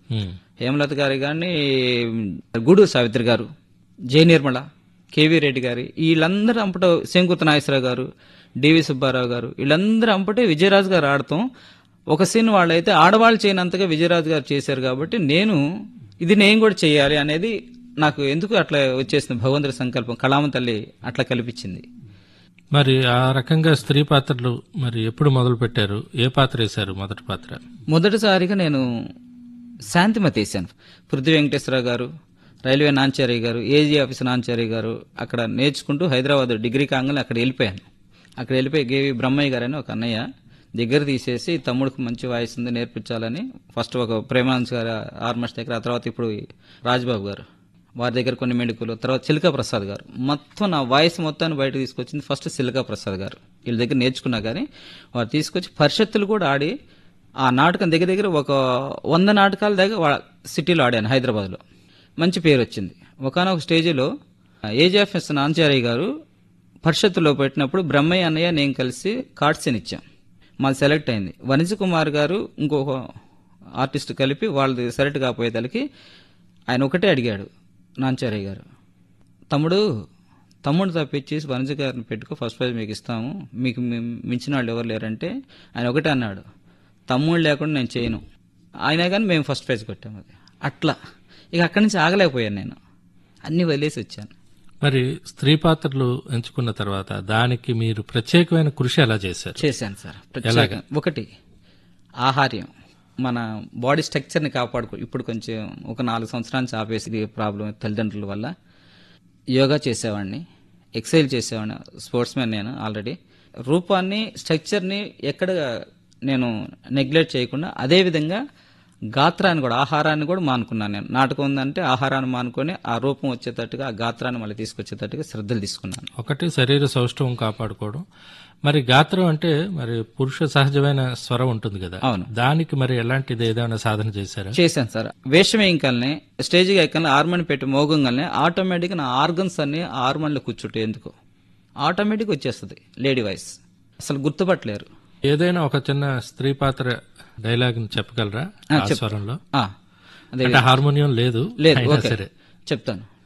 ఉమ్. హేమలత గారి కానీ గూడూరు సావిత్రి గారు జయ నిర్మల కేవీ రెడ్డి గారి వీళ్ళందరూ అంపట శంకుత నాగేశ్వరరావు గారు డివి సుబ్బారావు గారు వీళ్ళందరూ అంపటే విజయరాజు గారు ఆడతాం ఒక సీన్ వాళ్ళైతే ఆడవాళ్ళు చేయనంతగా విజయరాజు గారు చేశారు కాబట్టి నేను ఇది నేను కూడా చేయాలి అనేది నాకు ఎందుకు అట్లా వచ్చేసింది భగవంతుడి సంకల్పం కళామ తల్లి అట్లా కల్పించింది మరి ఆ రకంగా స్త్రీ పాత్రలు మరి ఎప్పుడు మొదలు పెట్టారు ఏ పాత్ర వేశారు మొదటి పాత్ర మొదటిసారిగా నేను శాంతిమతి వేశాను పృథ్వీ వెంకటేశ్వరరావు గారు రైల్వే నాంచారి గారు ఏజీ ఆఫీస్ నాంచారి గారు అక్కడ నేర్చుకుంటూ హైదరాబాద్ డిగ్రీ కాగానే అక్కడ వెళ్ళిపోయాను అక్కడ వెళ్ళిపోయి గేవి బ్రహ్మయ్య గారు అని ఒక అన్నయ్య దగ్గర తీసేసి తమ్ముడికి మంచి వాయిస్ ఉంది నేర్పించాలని ఫస్ట్ ఒక ప్రేమానంద్ గారు ఆర్మస్ దగ్గర ఆ తర్వాత ఇప్పుడు రాజ్బాబు గారు వారి దగ్గర కొన్ని మెడికలు తర్వాత చిలకా ప్రసాద్ గారు మొత్తం నా వాయిస్ మొత్తాన్ని బయట తీసుకొచ్చింది ఫస్ట్ సిలకా ప్రసాద్ గారు వీళ్ళ దగ్గర నేర్చుకున్నా కానీ వారు తీసుకొచ్చి పరిషత్తులు కూడా ఆడి ఆ నాటకం దగ్గర దగ్గర ఒక వంద నాటకాల దగ్గర వా- సిటీలో ఆడాను హైదరాబాద్లో మంచి పేరు వచ్చింది ఒకనొక స్టేజిలో ఏజీఎఫ్ఎస్ నాంచారయ్య గారు పరిషత్తులో పెట్టినప్పుడు బ్రహ్మయ్య అన్నయ్య నేను కలిసి కార్డ్సీన్ ఇచ్చాం మాది సెలెక్ట్ అయింది వనిజ కుమార్ గారు ఇంకొక ఆర్టిస్ట్ కలిపి వాళ్ళది సెలెక్ట్ కాపోయేదానికి ఆయన ఒకటే అడిగాడు నాంచారయ్య గారు తమ్ముడు తమ్ముడు తప్పించేసి వనజ గారిని పెట్టుకో ఫస్ట్ ప్రైజ్ మీకు ఇస్తాము మీకు మీ- మించిన వాళ్ళు ఎవరు లేరంటే ఆయన ఒకటే అన్నాడు తమ్ముడు లేకుండా నేను చేయను అయినా కానీ మేము ఫస్ట్ ప్రైజ్ కొట్టాము అది అట్లా ఇక అక్కడి నుంచి ఆగలేకపోయాను నేను అన్ని వదిలేసి వచ్చాను మరి స్త్రీ పాత్రలు ఎంచుకున్న తర్వాత దానికి మీరు ప్రత్యేకమైన కృషి ఎలా చేశారు చేశాను సార్ ప్రత్యేక ఒకటి ఆహార్యం మన బాడీ స్ట్రక్చర్ని కాపాడుకో ఇప్పుడు కొంచెం ఒక నాలుగు సంవత్సరాల నుంచి ఆపేసి ప్రాబ్లం తల్లిదండ్రుల వల్ల యోగా చేసేవాడిని ఎక్సైజ్ చేసేవాడిని స్పోర్ట్స్ మ్యాన్ నేను ఆల్రెడీ రూపాన్ని స్ట్రక్చర్ని ఎక్కడ నేను నెగ్లెక్ట్ చేయకుండా అదే విధంగా గాత్రాన్ని కూడా ఆహారాన్ని కూడా మానుకున్నాను నేను నాటకం ఉందంటే ఆహారాన్ని మానుకొని ఆ రూపం వచ్చేటట్టుగా ఆ గాత్రాన్ని మళ్ళీ తీసుకొచ్చేటట్టుగా శ్రద్ధలు తీసుకున్నాను ఒకటి శరీర సౌష్ఠవం కాపాడుకోవడం మరి గాత్రం అంటే మరి పురుష సహజమైన స్వరం ఉంటుంది కదా అవును. దానికి మరి ఎలాంటిది ఏదైనా సాధన చేశారా చేశాను సార్ వేషం వేయకల్నే స్టేజ్కి ఎక్కనే హార్మోన్ పెట్టి మోగంగానే ఆటోమేటిక్గా నా ఆర్గన్స్ అన్ని హార్మోన్లో కూర్చుంటే ఎందుకు ఆటోమేటిక్ వచ్చేస్తుంది లేడీ వాయిస్ అసలు గుర్తుపట్టలేరు ఏదైనా ఒక చిన్న స్త్రీ పాత్ర డైలాగ్ చెప్పగలరా ఆ స్వరంలో ఆ, అదే అంటే హార్మోనియం లేదు లేదు అయినా ఓకే సరే చెప్తాను